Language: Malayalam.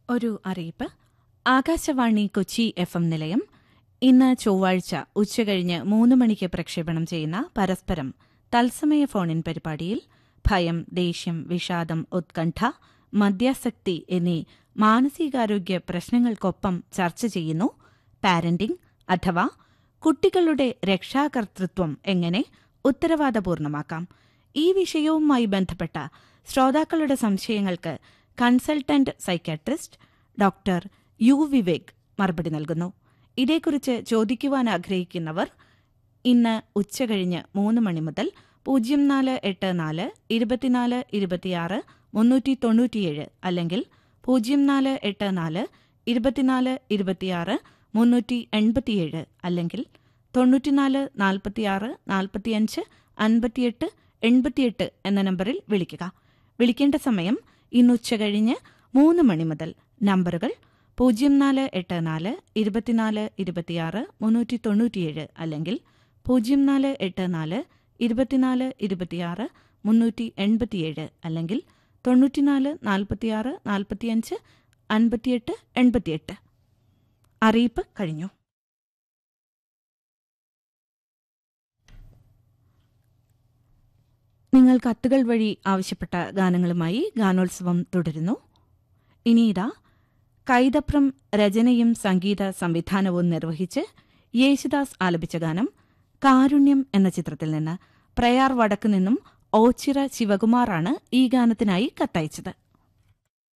ഒരു അറിയിപ്പ് ആകാശവാണി കൊച്ചി എഫ് എം നിലയം ഇന്ന് ചൊവ്വാഴ്ച ഉച്ചകഴിഞ്ഞ് മൂന്ന് മണിക്ക് പ്രക്ഷേപണം ചെയ്യുന്ന പരസ്പരം തത്സമയ ഫോണിൻ പരിപാടിയിൽ ഭയം ദേഷ്യം വിഷാദം ഉത്കണ്ഠ മദ്യാസക്തി എന്നീ മാനസികാരോഗ്യ പ്രശ്നങ്ങൾക്കൊപ്പം ചർച്ച ചെയ്യുന്നു പാരന്റിംഗ് അഥവാ കുട്ടികളുടെ രക്ഷാകർതൃത്വം എങ്ങനെ ഉത്തരവാദപൂർണമാക്കാം ഈ വിഷയവുമായി ബന്ധപ്പെട്ട ശ്രോതാക്കളുടെ സംശയങ്ങൾക്ക് consultant psychiatrist doctor U Vivek മറുപടി നൽകുന്നു ഇതേക്കുറിച്ച് ചോദിക്കുവാൻ ആഗ്രഹിക്കുന്നവർ ഇന്ന് ഉച്ചകഴിഞ്ഞ് മൂന്ന് മണി മുതൽ പൂജ്യം നാല് എട്ട് നാല് ഇരുപത്തിനാല് ഇരുപത്തിയാറ് മുന്നൂറ്റി തൊണ്ണൂറ്റിയേഴ് അല്ലെങ്കിൽ പൂജ്യം നാല് എട്ട് നാല് ഇരുപത്തിനാല് ഇരുപത്തിയാറ് മുന്നൂറ്റി എൺപത്തിയേഴ് അല്ലെങ്കിൽ തൊണ്ണൂറ്റിനാല് നാൽപ്പത്തിയാറ് നാൽപ്പത്തിയഞ്ച് അൻപത്തിയെട്ട് എൺപത്തിയെട്ട് എന്ന നമ്പറിൽ വിളിക്കുക വിളിക്കേണ്ട സമയം ഇന്ന് ഉച്ചകഴിഞ്ഞ് മൂന്ന് മണി മുതൽ നമ്പറുകൾ പൂജ്യം നാല് എട്ട് നാല് ഇരുപത്തിനാല് ഇരുപത്തിയാറ് മുന്നൂറ്റി തൊണ്ണൂറ്റിയേഴ് അല്ലെങ്കിൽ പൂജ്യം നാല് എട്ട് നാല് ഇരുപത്തിനാല് ഇരുപത്തിയാറ് മുന്നൂറ്റി എൺപത്തിയേഴ് അല്ലെങ്കിൽ തൊണ്ണൂറ്റിനാല് നാൽപ്പത്തിയാറ് നാൽപ്പത്തിയഞ്ച് അൻപത്തിയെട്ട് എൺപത്തിയെട്ട് അറിയിപ്പ് കഴിഞ്ഞു നിങ്ങൾ കത്തുകൾ വഴി ആവശ്യപ്പെട്ട ഗാനങ്ങളുമായി ഗാനോത്സവം തുടരുന്നു ഇനി ഇതാ കൈതപ്രം രചനയും സംഗീത സംവിധാനവും നിർവഹിച്ച് യേശുദാസ് ആലപിച്ച ഗാനം കാരുണ്യം എന്ന ചിത്രത്തിൽ നിന്ന് പ്രയാർ വടക്ക് നിന്നും ഓച്ചിറ ശിവകുമാറാണ് ഈ ഗാനത്തിനായി കത്തയച്ചത്